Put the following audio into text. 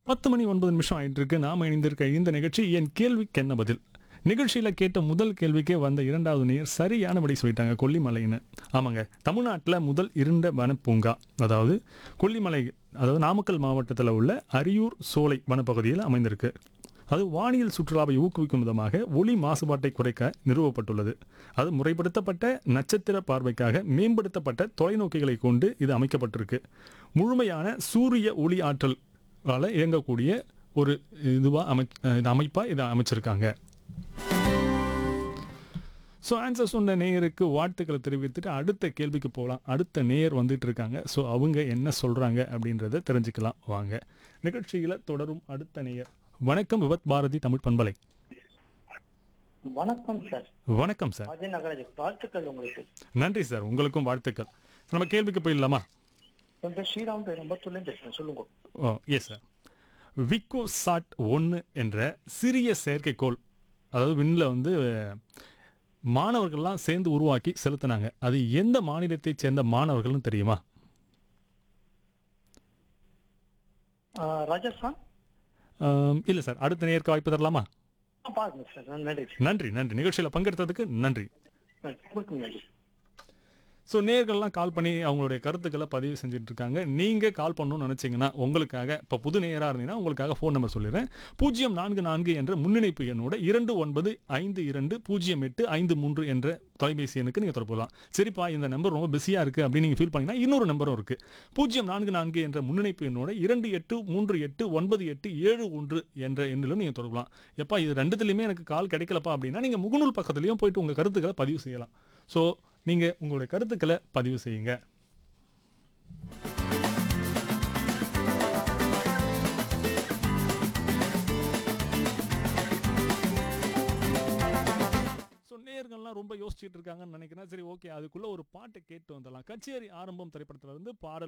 பத்து மணி ஒன்பது நிமிஷம் ஆயிட்டு இருக்கு நாம இணைந்திருக்க இந்த நிகழ்ச்சி என் கேள்விக்கு என்ன பதில் நிகழ்ச்சியில கேட்ட முதல் கேள்விக்கே வந்த இரண்டாவது நேர் சரியானபடி சொல்லிட்டாங்க கொல்லிமலைன்னு ஆமாங்க தமிழ்நாட்டில் முதல் இருண்ட வனப்பூங்கா அதாவது கொல்லிமலை அதாவது நாமக்கல் மாவட்டத்தில் உள்ள அரியூர் சோலை வனப்பகுதியில் அமைந்திருக்கு அது வானியல் சுற்றுலாவை ஊக்குவிக்கும் விதமாக ஒளி மாசுபாட்டை குறைக்க நிறுவப்பட்டுள்ளது அது முறைப்படுத்தப்பட்ட நட்சத்திர பார்வைக்காக மேம்படுத்தப்பட்ட தொலைநோக்கிகளை கொண்டு இது அமைக்கப்பட்டிருக்கு முழுமையான சூரிய ஒளி ஆற்றலால் இயங்கக்கூடிய ஒரு இதுவாக அமை அமைப்பாக இதை அமைச்சிருக்காங்க ஸோ ஆன்சர் சொன்ன நேயருக்கு வாழ்த்துக்களை தெரிவித்துட்டு அடுத்த கேள்விக்கு போகலாம் அடுத்த நேயர் வந்துட்டு இருக்காங்க ஸோ அவங்க என்ன சொல்கிறாங்க அப்படின்றத தெரிஞ்சுக்கலாம் வாங்க நிகழ்ச்சியில் தொடரும் அடுத்த நேயர் வணக்கம் விவத் பாரதி தமிழ் பண்பலை வணக்கம் சார் வணக்கம் சார் அஜய் நகராஜ் வாழ்த்துக்கள் உங்களுக்கு நன்றி சார் உங்களுக்கும் வாழ்த்துக்கள் நம்ம கேள்விக்கு போயிடலாமா என் பேர் ஸ்ரீராம் பேர் நம்பத்தூர்லேருந்து பேசுகிறேன் சொல்லுங்க ஓ எஸ் சார் விக்கோ சாட் ஒன்று என்ற சிறிய செயற்கைக்கோள் அதாவது விண்ணில் வந்து மாணவர்கள்லாம் சேர்ந்து உருவாக்கி செலுத்தினாங்க அது எந்த மாநிலத்தைச் சேர்ந்த மாணவர்கள்னு தெரியுமா ராஜஸ்தான் இல்லை சார் அடுத்த நேருக்கு வாய்ப்பு தரலாமா ஆ, பாருங்க சார் நன்றி நன்றி நன்றி நிகழ்ச்சியில் பங்கெடுத்ததுக்கு நன்றி நன்றி உங்களுக்கு நன்றி ஸோ நேர்கள்லாம் கால் பண்ணி அவங்களுடைய கருத்துக்களை பதிவு செஞ்சுட்டு இருக்காங்க நீங்கள் கால் பண்ணணும்னு நினச்சிங்கன்னா உங்களுக்காக இப்போ புது நேயராக இருந்தீங்கன்னா உங்களுக்காக ஃபோன் நம்பர் சொல்லிடுறேன் பூஜ்ஜியம் நான்கு நான்கு என்ற முன்னிணைப்பு எண்ணோட இரண்டு ஒன்பது ஐந்து இரண்டு பூஜ்ஜியம் எட்டு ஐந்து மூன்று என்ற தொலைபேசி எண்ணுக்கு நீங்கள் தொடர்புலாம் சரிப்பா இந்த நம்பர் ரொம்ப பிஸியாக இருக்குது அப்படின்னு நீங்கள் ஃபீல் பண்ணீங்கன்னா இன்னொரு நம்பரும் இருக்குது பூஜ்ஜியம் நான்கு நான்கு என்ற முன்னிணைப்பு எண்ணோட இரண்டு எட்டு மூன்று எட்டு ஒன்பது எட்டு ஏழு ஒன்று என்ற எண்ணிலும் நீங்கள் தொடரலாம் எப்பா இது ரெண்டுத்துலையுமே எனக்கு கால் கிடைக்கலப்பா அப்படின்னா நீங்கள் முகநூல் பக்கத்துலையும் போயிட்டு உங்கள் கருத்துக்களை பதிவு செய்யலாம் ஸோ நீங்கள் உங்களுடைய கருத்துக்களை பதிவு செய்யுங்க ஸோ நேயர்கள்லாம் ரொம்ப யோசிச்சுட்டு இருக்காங்கன்னு நினைக்கிறேன் சரி ஓகே அதுக்குள்ள ஒரு பாட்டை கேட்டு வந்துடலாம் கச்சேரி ஆரம்பம் திரைப்படத்துல இருந்து பாடல்